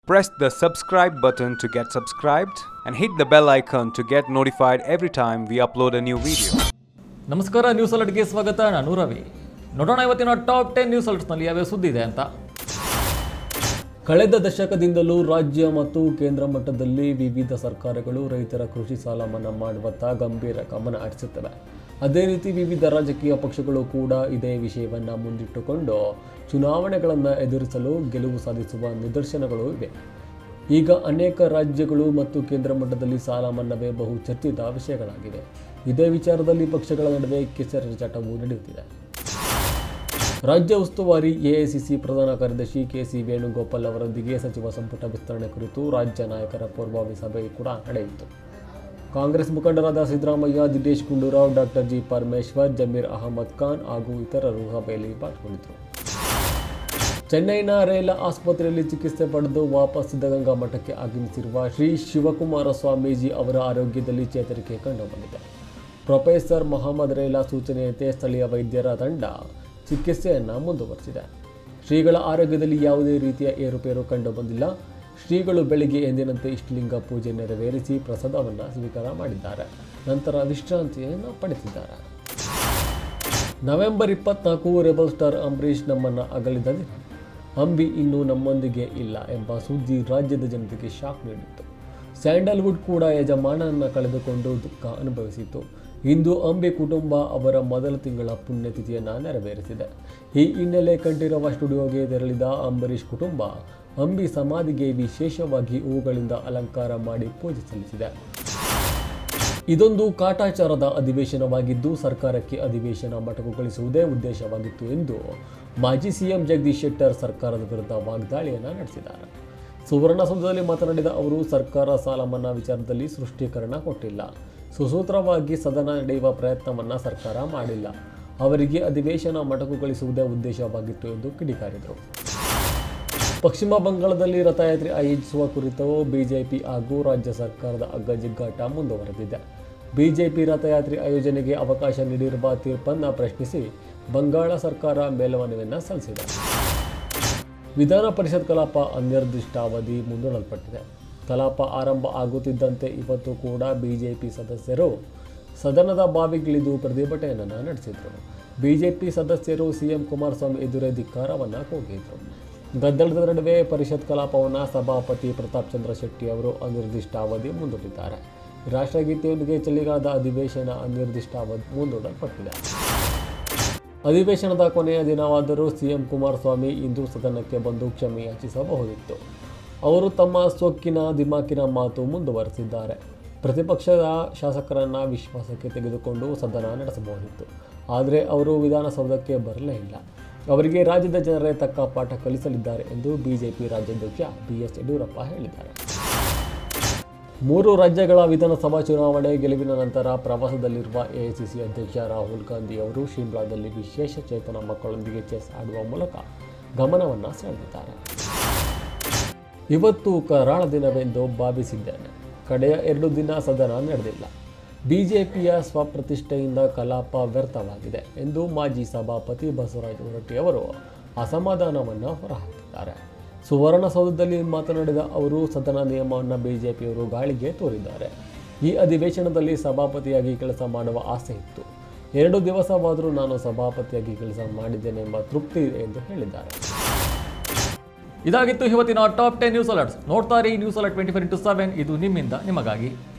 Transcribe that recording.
Press the subscribe button to get subscribed and hit the bell icon to get notified every time we upload a new video. ನಮಸ್ಕಾರ news ಅಲರ್ಟ್ಗೆ ಸ್ವಾಗತ ನಾನು ರವಿ ನೋಡೋಣ ಇವತ್ತಿನ top ten news ಅಲರ್ಟ್ಸ್ನಲ್ಲಿ ಯಾವ್ಯಾವ ಸುದ್ದಿ ಇದೆ ಅಂತ ಕಳೆದ ದಶಕದಿಂದಲೂ ರಾಜ್ಯ ಮತ್ತು ಕೇಂದ್ರ ಮಟ್ಟದಲ್ಲಿ ವಿವಿಧ ಸರ್ಕಾರಗಳು ರೈತರ ಕೃಷಿ ಸಾಲ ಮನ್ನಾ ಮಾಡುವತ್ತ ಗಂಭೀರ ಗಮನ ಹರಿಸುತ್ತವೆ ಅದೇ ರೀತಿ ವಿವಿಧ ರಾಜಕೀಯ ಪಕ್ಷಗಳು ಕೂಡ ಇದೇ ವಿಷಯವನ್ನು ಮುಂದಿಟ್ಟುಕೊಂಡು ಚುನಾವಣೆಗಳನ್ನು ಎದುರಿಸಲು ಗೆಲುವು ಸಾಧಿಸುವ ನಿದರ್ಶನಗಳು ಇವೆ ಈಗ ಅನೇಕ ರಾಜ್ಯಗಳು ಮತ್ತು ಕೇಂದ್ರ ಮಟ್ಟದಲ್ಲಿ ಸಾಲ ಮನ್ನಾವೇ ಬಹು ಚರ್ಚಿತ ವಿಷಯಗಳಾಗಿವೆ ಇದೇ ವಿಚಾರದಲ್ಲಿ ಪಕ್ಷಗಳ ನಡುವೆ ಕೆಸರೆರಚಾಟವೂ ನಡೆಯುತ್ತಿದೆ ರಾಜ್ಯ ಉಸ್ತುವಾರಿ ಎಐಸಿಸಿ ಪ್ರಧಾನ ಕಾರ್ಯದರ್ಶಿ ಕೆಸಿ ವೇಣುಗೋಪಾಲ್ ಅವರೊಂದಿಗೆ ಸಚಿವ ಸಂಪುಟ ವಿಸ್ತರಣೆ ಕುರಿತು ರಾಜ್ಯ ನಾಯಕರ ಪೂರ್ವಭಾವಿ ಸಭೆ ಕೂಡ ನಡೆಯಿತು ಕಾಂಗ್ರೆಸ್ ಮುಖಂಡರಾದ ಸಿದ್ದರಾಮಯ್ಯ ದಿನೇಶ್ ಗುಂಡೂರಾವ್ ಡಾಕ್ಟರ್ ಜಿ ಪರಮೇಶ್ವರ್ ಜಮೀರ್ ಅಹಮದ್ ಖಾನ್ ಹಾಗೂ ಇತರರು ಸಭೆಯಲ್ಲಿ ಪಾಲ್ಗೊಂಡಿದ್ದರು ಚೆನ್ನೈನ ರೇಲ ಆಸ್ಪತ್ರೆಯಲ್ಲಿ ಚಿಕಿತ್ಸೆ ಪಡೆದು ವಾಪಸ್ ಸಿದ್ಧಗಂಗಾ ಮಠಕ್ಕೆ ಆಗಮಿಸಿರುವ ಶ್ರೀ ಶಿವಕುಮಾರ ಸ್ವಾಮೀಜಿ ಅವರ ಆರೋಗ್ಯದಲ್ಲಿ ಚೇತರಿಕೆ ಕಂಡುಬಂದಿದೆ ಪ್ರೊಫೆಸರ್ ಮೊಹಮ್ಮದ್ ರೇಲಾ ಸೂಚನೆಯಂತೆ ಸ್ಥಳೀಯ ವೈದ್ಯರ ತಂಡ ಚಿಕಿತ್ಸೆಯನ್ನು ಮುಂದುವರೆಸಿದೆ ಶ್ರೀಗಳ ಆರೋಗ್ಯದಲ್ಲಿ ಯಾವುದೇ ರೀತಿಯ ಏರುಪೇರು ಕಂಡುಬಂದಿಲ್ಲ ಶ್ರೀಗಳು ಬೆಳಿಗ್ಗೆ ಎಂದಿನಂತೆ ಇಷ್ಟಲಿಂಗ ಪೂಜೆ ನೆರವೇರಿಸಿ ಪ್ರಸಾದವನ್ನು ಸ್ವೀಕಾರ ಮಾಡಿದ್ದಾರೆ ನಂತರ ವಿಶ್ರಾಂತಿಯನ್ನು ಪಡೆದಿದ್ದಾರೆ ನವೆಂಬರ್ ಇಪ್ಪತ್ನಾಲ್ಕು ರೆಬಲ್ ಸ್ಟಾರ್ ಅಂಬರೀಷ್ ನಮ್ಮನ್ನು ಅಗಲಿದ ದಿನ ಅಂಬಿ ಇನ್ನೂ ನಮ್ಮೊಂದಿಗೆ ಇಲ್ಲ ಎಂಬ ಸುದ್ದಿ ರಾಜ್ಯದ ಜನತೆಗೆ ಶಾಕ್ ನೀಡಿತ್ತು ಸ್ಯಾಂಡಲ್ವುಡ್ ಕೂಡ ಯಜಮಾನನನ್ನು ಕಳೆದುಕೊಂಡು ದುಃಖ ಅನುಭವಿಸಿತು ಇಂದು ಅಂಬಿ ಕುಟುಂಬ ಅವರ ಮೊದಲ ತಿಂಗಳ ಪುಣ್ಯತಿಥಿಯನ್ನು ನೆರವೇರಿಸಿದೆ ಈ ಹಿನ್ನೆಲೆ ಕಂಠೀರವ ಸ್ಟುಡಿಯೋಗೆ ತೆರಳಿದ ಅಂಬರೀಷ್ ಕುಟುಂಬ ಅಂಬಿ ಸಮಾಧಿಗೆ ವಿಶೇಷವಾಗಿ ಹೂಗಳಿಂದ ಅಲಂಕಾರ ಮಾಡಿ ಪೂಜೆ ಸಲ್ಲಿಸಿದೆ ಇದೊಂದು ಕಾಟಾಚಾರದ ಅಧಿವೇಶನವಾಗಿದ್ದು ಸರ್ಕಾರಕ್ಕೆ ಅಧಿವೇಶನ ಮೊಟಕುಗೊಳಿಸುವುದೇ ಉದ್ದೇಶವಾಗಿತ್ತು ಎಂದು ಮಾಜಿ ಸಿಎಂ ಜಗದೀಶ್ ಶೆಟ್ಟರ್ ಸರ್ಕಾರದ ವಿರುದ್ಧ ವಾಗ್ದಾಳಿಯನ್ನು ನಡೆಸಿದ್ದಾರೆ ಸುವರ್ಣಸೌಧದಲ್ಲಿ ಮಾತನಾಡಿದ ಅವರು ಸರ್ಕಾರ ಸಾಲ ಮನ್ನಾ ವಿಚಾರದಲ್ಲಿ ಸೃಷ್ಟೀಕರಣ ಕೊಟ್ಟಿಲ್ಲ ಸುಸೂತ್ರವಾಗಿ ಸದನ ನಡೆಯುವ ಪ್ರಯತ್ನವನ್ನು ಸರ್ಕಾರ ಮಾಡಿಲ್ಲ ಅವರಿಗೆ ಅಧಿವೇಶನ ಮೊಟಕುಗೊಳಿಸುವುದೇ ಉದ್ದೇಶವಾಗಿತ್ತು ಎಂದು ಕಿಡಿಕಾರಿದರು ಪಶ್ಚಿಮ ಬಂಗಾಳದಲ್ಲಿ ರಥಯಾತ್ರೆ ಆಯೋಜಿಸುವ ಕುರಿತು ಬಿಜೆಪಿ ಹಾಗೂ ರಾಜ್ಯ ಸರ್ಕಾರದ ಅಗ್ಗಜಿಗ್ಗಾಟ ಮುಂದುವರೆದಿದೆ ಬಿಜೆಪಿ ರಥಯಾತ್ರೆ ಆಯೋಜನೆಗೆ ಅವಕಾಶ ನೀಡಿರುವ ತೀರ್ಪನ್ನು ಪ್ರಶ್ನಿಸಿ ಬಂಗಾಳ ಸರ್ಕಾರ ಮೇಲ್ಮನವಿಯನ್ನು ಸಲ್ಲಿಸಿದೆ ವಿಧಾನ ಪರಿಷತ್ ಕಲಾಪ ಅನಿರ್ದಿಷ್ಟಾವಧಿ ಮುಂದೂಡಲ್ಪಟ್ಟಿದೆ ಕಲಾಪ ಆರಂಭ ಆಗುತ್ತಿದ್ದಂತೆ ಇವತ್ತು ಕೂಡ ಬಿಜೆಪಿ ಸದಸ್ಯರು ಸದನದ ಬಾವಿಗಿಳಿದು ಪ್ರತಿಭಟನೆಯನ್ನು ನಡೆಸಿದರು ಬಿಜೆಪಿ ಸದಸ್ಯರು ಸಿಎಂ ಕುಮಾರಸ್ವಾಮಿ ಎದುರೇ ಧಿಕ್ಕಾರವನ್ನು ಕೂಗಿದರು ಗದ್ದಲದ ನಡುವೆ ಪರಿಷತ್ ಕಲಾಪವನ್ನು ಸಭಾಪತಿ ಪ್ರತಾಪ್ ಚಂದ್ರ ಶೆಟ್ಟಿ ಅವರು ಅನಿರ್ದಿಷ್ಟಾವಧಿ ಮುಂದೂಡಿದ್ದಾರೆ ರಾಷ್ಟ್ರಗೀತೆಯೊಂದಿಗೆ ಚಳಿಗಾಲದ ಅಧಿವೇಶನ ಅನಿರ್ದಿಷ್ಟಾವಧಿ ಮುಂದೂಡಲ್ಪಟ್ಟಿದೆ ಅಧಿವೇಶನದ ಕೊನೆಯ ದಿನವಾದರೂ ಸಿಎಂ ಕುಮಾರಸ್ವಾಮಿ ಇಂದು ಸದನಕ್ಕೆ ಬಂದು ಕ್ಷಮೆ ಯಾಚಿಸಬಹುದಿತ್ತು ಅವರು ತಮ್ಮ ಸೊಕ್ಕಿನ ದಿಮಾಕಿನ ಮಾತು ಮುಂದುವರೆಸಿದ್ದಾರೆ ಪ್ರತಿಪಕ್ಷದ ಶಾಸಕರನ್ನ ವಿಶ್ವಾಸಕ್ಕೆ ತೆಗೆದುಕೊಂಡು ಸದನ ನಡೆಸಬಹುದಿತ್ತು ಆದರೆ ಅವರು ವಿಧಾನಸೌಧಕ್ಕೆ ಬರಲೇ ಇಲ್ಲ ಅವರಿಗೆ ರಾಜ್ಯದ ಜನರೇ ತಕ್ಕ ಪಾಠ ಕಲಿಸಲಿದ್ದಾರೆ ಎಂದು ಬಿಜೆಪಿ ರಾಜ್ಯಾಧ್ಯಕ್ಷ ಬಿ ಎಸ್ ಯಡಿಯೂರಪ್ಪ ಹೇಳಿದ್ದಾರೆ ಮೂರು ರಾಜ್ಯಗಳ ವಿಧಾನಸಭಾ ಚುನಾವಣೆ ಗೆಲುವಿನ ನಂತರ ಪ್ರವಾಸದಲ್ಲಿರುವ ಎಐಸಿಸಿ ಅಧ್ಯಕ್ಷ ರಾಹುಲ್ ಗಾಂಧಿ ಅವರು ಶಿಮ್ಲಾದಲ್ಲಿ ವಿಶೇಷ ಚೇತನ ಮಕ್ಕಳೊಂದಿಗೆ ಚೆಸ್ ಆಡುವ ಮೂಲಕ ಗಮನವನ್ನು ಸೆಳೆದಿದ್ದಾರೆ ಇವತ್ತು ಕರಾಳ ದಿನವೆಂದು ಭಾವಿಸಿದ್ದೇನೆ ಕಡೆಯ ಎರಡು ದಿನ ಸದನ ನಡೆದಿಲ್ಲ ಬಿಜೆಪಿಯ ಸ್ವಪ್ರತಿಷ್ಠೆಯಿಂದ ಕಲಾಪ ವ್ಯರ್ಥವಾಗಿದೆ ಎಂದು ಮಾಜಿ ಸಭಾಪತಿ ಬಸವರಾಜ ಹೊರಟ್ಟಿಯವರು ಅಸಮಾಧಾನವನ್ನು ಹೊರಹಾಕಿದ್ದಾರೆ ಸುವರ್ಣಸೌಧದಲ್ಲಿ ಮಾತನಾಡಿದ ಅವರು ಸದನ ನಿಯಮವನ್ನು ಬಿಜೆಪಿಯವರು ಗಾಳಿಗೆ ತೋರಿದ್ದಾರೆ ಈ ಅಧಿವೇಶನದಲ್ಲಿ ಸಭಾಪತಿಯಾಗಿ ಕೆಲಸ ಮಾಡುವ ಆಸೆ ಇತ್ತು ಎರಡು ದಿವಸವಾದರೂ ನಾನು ಸಭಾಪತಿಯಾಗಿ ಕೆಲಸ ಮಾಡಿದ್ದೇನೆ ಎಂಬ ತೃಪ್ತಿ ಇದೆ ಎಂದು ಹೇಳಿದ್ದಾರೆ ಇದಾಗಿತ್ತು ಇವತ್ತಿನ ಟಾಪ್ ಟೆನ್ ನ್ಯೂಸ್ ಅಲರ್ಟ್ಸ್ ನೋಡ್ತಾ ಇರಿ news alert twenty four into seven ಇದು ನಿಮ್ಮಿಂದ ನಿಮಗಾಗಿ